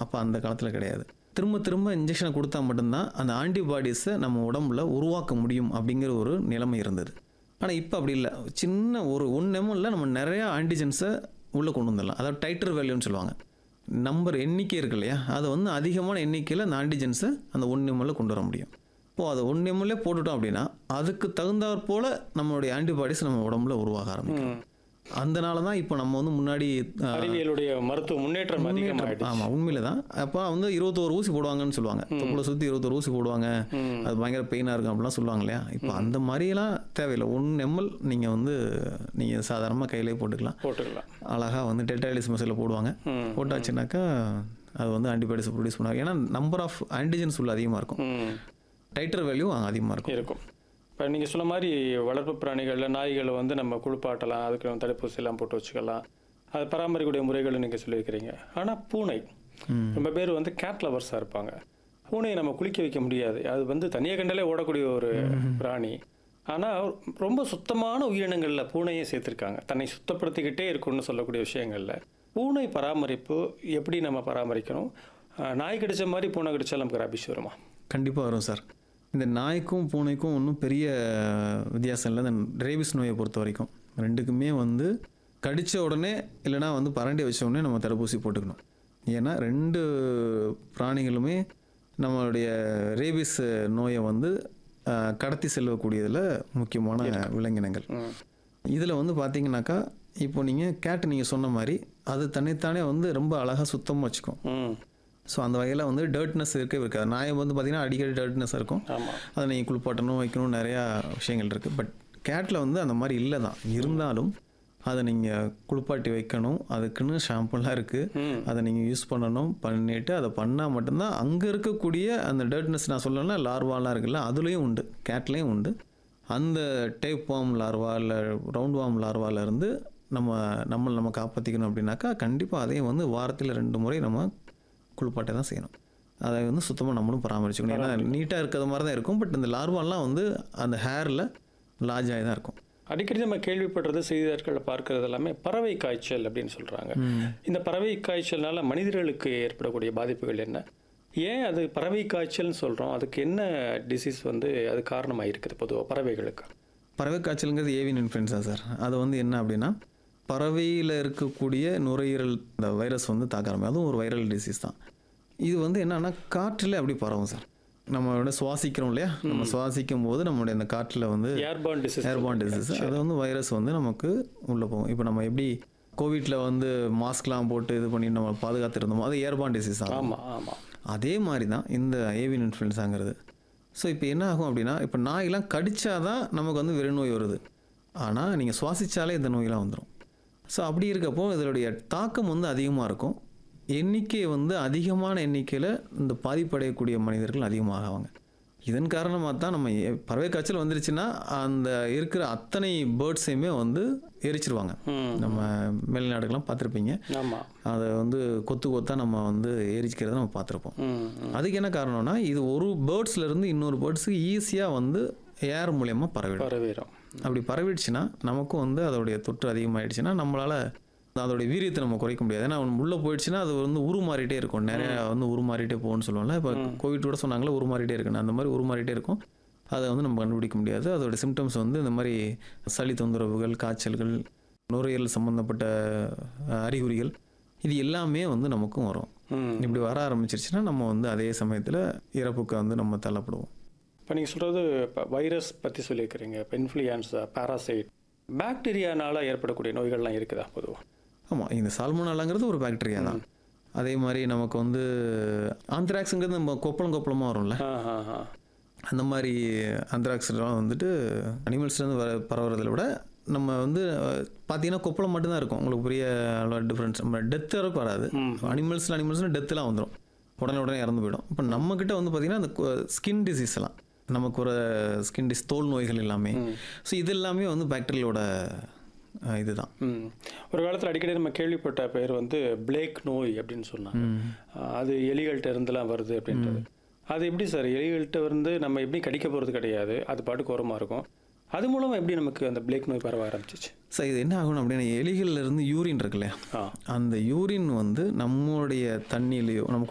அப்போ அந்த காலத்தில் கிடையாது திரும்ப திரும்ப இன்ஜெக்ஷனை கொடுத்தா மட்டும்தான் அந்த ஆன்டிபாடிஸை நம்ம உடம்புல உருவாக்க முடியும் அப்படிங்கிற ஒரு நிலைமை இருந்தது ஆனால் இப்போ அப்படி இல்லை சின்ன ஒரு ஒன் எம்எல்ல நம்ம நிறையா ஆன்டிஜென்ஸை உள்ளே கொண்டு வந்துடலாம் அதாவது டைட்டர் வேல்யூன்னு சொல்லுவாங்க நம்பர் எண்ணிக்கை இருக்கு இல்லையா அதை வந்து அதிகமான எண்ணிக்கையில் அந்த ஆன்டிஜென்ஸை அந்த ஒன் எம்எல்ல கொண்டு வர முடியும் இப்போ அதை ஒன் எம்எல்ஏ போட்டுட்டோம் அப்படின்னா அதுக்கு தகுந்தாற் போல் நம்மளுடைய ஆன்டிபாடிஸ் நம்ம உடம்புல உருவாக ஆரம்பிக்கும் ம். அதனால தான் இப்போ நம்ம வந்து முன்னாடி அஹ், அறிவியலுடைய மருத்துவ முன்னேற்றம் அதிகமாயிடுச்சு ஆமாம் உண்மையில தான் அப்போ வந்து இருபத்தோரு ஊசி போடுவாங்கன்னு சொல்லுவாங்க தொப்புளை சுற்றி இருபத்தோரு ஊசி போடுவாங்க ம். அது பயங்கர பெயினாக இருக்கும் அப்படிலாம் சொல்லுவாங்க இல்லையா இப்போ அந்த மாதிரியெல்லாம் தேவையில்லை ஒன் எம்எல் நீங்கள் வந்து நீங்கள் சாதாரணமாக கையிலே போட்டுக்கலாம் போட்டுக்கலாம் அழகாக வந்து டெட்டாலிஸ் மசிலில் போடுவாங்க ம். போட்டாச்சுனாக்கா அது வந்து ஆன்டிபயோட்டிக்ஸ் ப்ரொடியூஸ் பண்ணுவாங்க ஏன்னா நம்பர் ஆஃப் ஆன்டிஜென்ஸ் உள்ள அதிகமாக இருக்கும் ம் டைட்டர் வேல்யூ அதிகமாக இருக்கும் இருக்கும் இப்போ நீங்கள் சொன்ன மாதிரி வளர்ப்பு பிராணிகளில் நாய்களை வந்து நம்ம குளிப்பாட்டலாம் அதுக்கு நம்ம தடுப்பூசி எல்லாம் போட்டு வச்சுக்கலாம் அது பராமரிக்கக்கூடிய முறைகளை நீங்கள் சொல்லியிருக்கிறீங்க ஆனால் பூனை ரொம்ப பேர் வந்து கேட் லவர்ஸாக இருப்பாங்க பூனையை நம்ம குளிக்க வைக்க முடியாது அது வந்து தனியாக கண்டாலே ஓடக்கூடிய ஒரு பிராணி ஆனால் ரொம்ப சுத்தமான உயிரினங்களில் பூனையை சேர்த்துருக்காங்க தன்னை சுத்தப்படுத்திக்கிட்டே இருக்கும்னு சொல்லக்கூடிய விஷயங்களில் பூனை பராமரிப்பு எப்படி நம்ம பராமரிக்கணும் அஹ் நாய் கடிச்ச மாதிரி பூனை கடிச்சா நமக்கு ரபிஷ் வருமா கண்டிப்பாக வரும் சார் இந்த நாய்க்கும் பூனைக்கும் ஒன்றும் பெரிய வித்தியாசம் இல்லை இந்த ரேபிஸ் நோயை பொறுத்த வரைக்கும் ரெண்டுக்குமே வந்து கடித்த உடனே இல்லைனா வந்து பரண்டி வச்ச உடனே நம்ம தடுப்பூசி போட்டுக்கணும் ஏன்னா ரெண்டு பிராணிகளுமே நம்மளுடைய ரேபிஸ் நோயை வந்து அஹ், கடத்தி செல்லக்கூடியதில் முக்கியமான விலங்கினங்கள் ம் இதில் வந்து பார்த்தீங்கன்னாக்கா இப்போ நீங்கள் கேட்டு நீங்கள் சொன்ன மாதிரி அது தன்னைத்தானே வந்து ரொம்ப அழகாக சுத்தமாக வச்சுக்கும் ம் ஸோ அந்த வகையில் வந்து டர்ட்னஸ் இருக்கவே இருக்காது நாயை வந்து பார்த்தீங்கன்னா அடிக்கடி டர்ட்னஸ் இருக்கும் ஆமாம் அதை நீங்கள் குளிப்பாட்டணும் வைக்கணும் நிறையா விஷயங்கள் இருக்குது பட் கேட்டில் வந்து அந்த மாதிரி இல்லை தான் இருந்தாலும் அதை நீங்கள் குளிப்பாட்டி வைக்கணும் அதுக்குன்னு ஷாம்புலாம் இருக்குது ம் அதை நீங்கள் யூஸ் பண்ணணும் பண்ணிட்டு அதை பண்ணால் மட்டும்தான் அங்கே இருக்கக்கூடிய அந்த டர்ட்னஸ் நான் சொல்லணும்னா லார்வாலாம் இருக்குல்ல அதுலேயும் உண்டு கேட்லேயும் உண்டு அந்த டேப் வாம் லார்வா இல்லை ரவுண்ட் வாம் லார்வாலேருந்து நம்ம நம்மளை நம்ம காப்பாற்றிக்கணும் அப்படின்னாக்கா கண்டிப்பாக அதையும் வந்து வாரத்தில் ரெண்டு முறை நம்ம குளிப்பாட்டை தான் செய்யணும் அதை வந்து சுத்தமாக நம்மளும் பராமரிச்சுக்கணும் ஏன்னா நீட்டாக இருக்கிற மாதிரி தான் இருக்கும் பட் இந்த லார்வாலாம் வந்து அந்த ஹேரில் லார்ஜ் ஆகி தான் இருக்கும் அடிக்கடி நம்ம கேள்விப்படுறது செய்தித்தாட்களில் பார்க்கறது எல்லாமே பறவை காய்ச்சல் அப்படின்னு சொல்றாங்க இந்த பறவை காய்ச்சல்னால மனிதர்களுக்கு ஏற்படக்கூடிய பாதிப்புகள் என்ன ஏன் அது பறவை காய்ச்சல்னு சொல்றோம் அதுக்கு என்ன டிசீஸ் வந்து அது காரணமாக இருக்குது பொதுவாக பறவைகளுக்கு பறவை காய்ச்சலுங்கிறது ஏவியன் இன்ஃப்ளூயன்ஸா சார் அது வந்து என்ன அப்படின்னா பறவையில் இருக்கக்கூடிய நுரையீரல் இந்த வைரஸ் வந்து தாக்க ஆரம்பிக்கும் அதுவும் ஒரு வைரல் டிசீஸ் தான் இது வந்து என்னன்னா காற்றில் அப்படி பரவும் சார் நம்மளோட சுவாசிக்கிறோம் இல்லையா நம்ம சுவாசிக்கும் போது நம்மளுடைய அந்த காற்றில் வந்து ஏர்பான் டிசீஸ் ஏர்பான் டிசீஸ் அது வந்து வைரஸ் வந்து நமக்கு உள்ளே போகும் இப்போ நம்ம எப்படி கோவிட்ல வந்து மாஸ்க்லாம் போட்டு இது பண்ணி நம்ம பாதுகாத்துருந்தோமோ அது ஏர்பான் டிசீஸ் தான் ஆமா ஆமா அதே மாதிரி தான் இந்த ஏவியன் இன்ஃப்ளூயன்ஸாங்கிறது ஸோ இப்போ என்ன ஆகும் அப்படின்னா இப்போ நாயெல்லாம் கடிச்சாதான் நமக்கு வந்து வெறுநோய் வருது ஆனால் நீங்கள் சுவாசிச்சாலே இந்த நோயெல்லாம் வந்துடும் ஸோ அப்படி இருக்கப்போ இதனுடைய தாக்கம் வந்து அதிகமாக இருக்கும் எண்ணிக்கை வந்து அதிகமான எண்ணிக்கையில் இந்த பாதிப்படையக்கூடிய மனிதர்கள் அதிகமாக ஆவாங்க இதன் காரணமாக தான் நம்ம எ- பறவை காய்ச்சல் வந்துருச்சுன்னா அந்த இருக்கிற அத்தனை பேர்ட்ஸையுமே வந்து எரிச்சிருவாங்க ம் நம்ம மேல்நாடுகள்லாம் பார்த்துருப்பீங்க ஆமா அதை வந்து கொத்து கொத்தா நம்ம வந்து எரிச்சிக்கிறத நம்ம பார்த்துருப்போம் ம் ம். அதுக்கு என்ன காரணம்னா இது ஒரு பேர்ட்ஸ்ல இருந்து இன்னொரு பேர்ட்ஸுக்கு ஈஸியாக வந்து ஏர் மூலயமா பரவிடும் பரவிடும் அப்படி பரவிடுச்சுன்னா நமக்கும் வந்து அதோடைய தொற்று அதிகமாயிடுச்சுன்னா நம்மளால அதோடைய வீரியத்தை நம்ம குறைக்க முடியாது ஏன்னா உள்ளே போயிடுச்சுன்னா அது வந்து உருமாறிட்டே இருக்கும் நிறைய வந்து உருமாறிட்டே போகும்னு சொல்லுவாங்கல்ல இப்போ கோவிட் கூட சொன்னாங்களே உருமாறிட்டே இருக்குன்னு அந்த மாதிரி உருமாறிட்டே இருக்கும் அதை வந்து நம்ம கண்டுபிடிக்க முடியாது அதோட சிம்டம்ஸ் வந்து இந்த மாதிரி சளி தொந்தரவுகள் காய்ச்சல்கள் நுரையீரல் சம்மந்தப்பட்ட அஹ், அறிகுறிகள் இது எல்லாமே வந்து நமக்கும் வரும் ம் இப்படி வர ஆரம்பிச்சிருச்சுன்னா நம்ம வந்து அதே சமயத்தில் இறப்புக்கு வந்து நம்ம தள்ளப்படுவோம் இப்போ நீங்கள் சொல்கிறது இப்போ வைரஸ் பற்றி சொல்லியிருக்கிறீங்க இப்போ இன்ஃப்ளூயன்ஸா பாராசைட் பாக்டீரியானால ஏற்படக்கூடிய நோய்கள்லாம் இருக்குதா பொதுவாக ஆமாம் இந்த சால்மோனாலாங்கிறது ஒரு பாக்டீரியா தான் அதே மாதிரி நமக்கு வந்து ஆந்த்ராக்ஸுங்கிறது நம்ம கொப்பளம் கொப்பளமாக வரும்ல ஆ ஆ ஆ அந்த மாதிரி ஆந்த்ராக்ஸ்லாம் வந்துட்டு அனிமல்ஸ்லேருந்து வர பரவுறதை விட நம்ம வந்து அஹ், பார்த்தீங்கன்னா கொப்பளம் மட்டும்தான் இருக்கும் உங்களுக்கு பெரிய டிஃப்ரென்ஸ் நம்ம டெத்து வரைக்கும் வராது அனிமல்ஸில் அனிமல்ஸ்னால் டெத்துலாம் வந்துடும் உடனே உடனே இறந்து போயிடும் இப்போ நம்மக்கிட்ட வந்து பார்த்தீங்கன்னா அந்த ஸ்கின் டிசீஸ் எல்லாம் நமக்கு ஒரு ஸ்கின் டிஸ் தோல் நோய்கள் எல்லாமே ஸோ இது எல்லாமே வந்து பாக்டீரியோட இதுதான் ம் ஒரு காலத்தில் அடிக்கடி நம்ம கேள்விப்பட்ட பேர் வந்து பிளேக் நோய் அப்படின்னு சொன்னாங்க ஆஹ் அது எலிகள்கிட்ட இருந்தெல்லாம் வருது அப்படின்றது அது எப்படி சார் எலிகள்கிட்ட வந்து நம்ம எப்படி கடிக்க போகிறது கிடையாது அது பாட்டுக்கு ஓரமாக இருக்கும் அது மூலமாக எப்படி நமக்கு அந்த பிளேக் நோய் பரவ ஆரம்பிச்சிச்சு ஸோ இது என்ன ஆகணும் அப்படின்னா எலிகள்ல இருந்து யூரின் இருக்கு இல்லையா ஆ அந்த யூரின் வந்து நம்மளுடைய தண்ணியிலையோ நமக்கு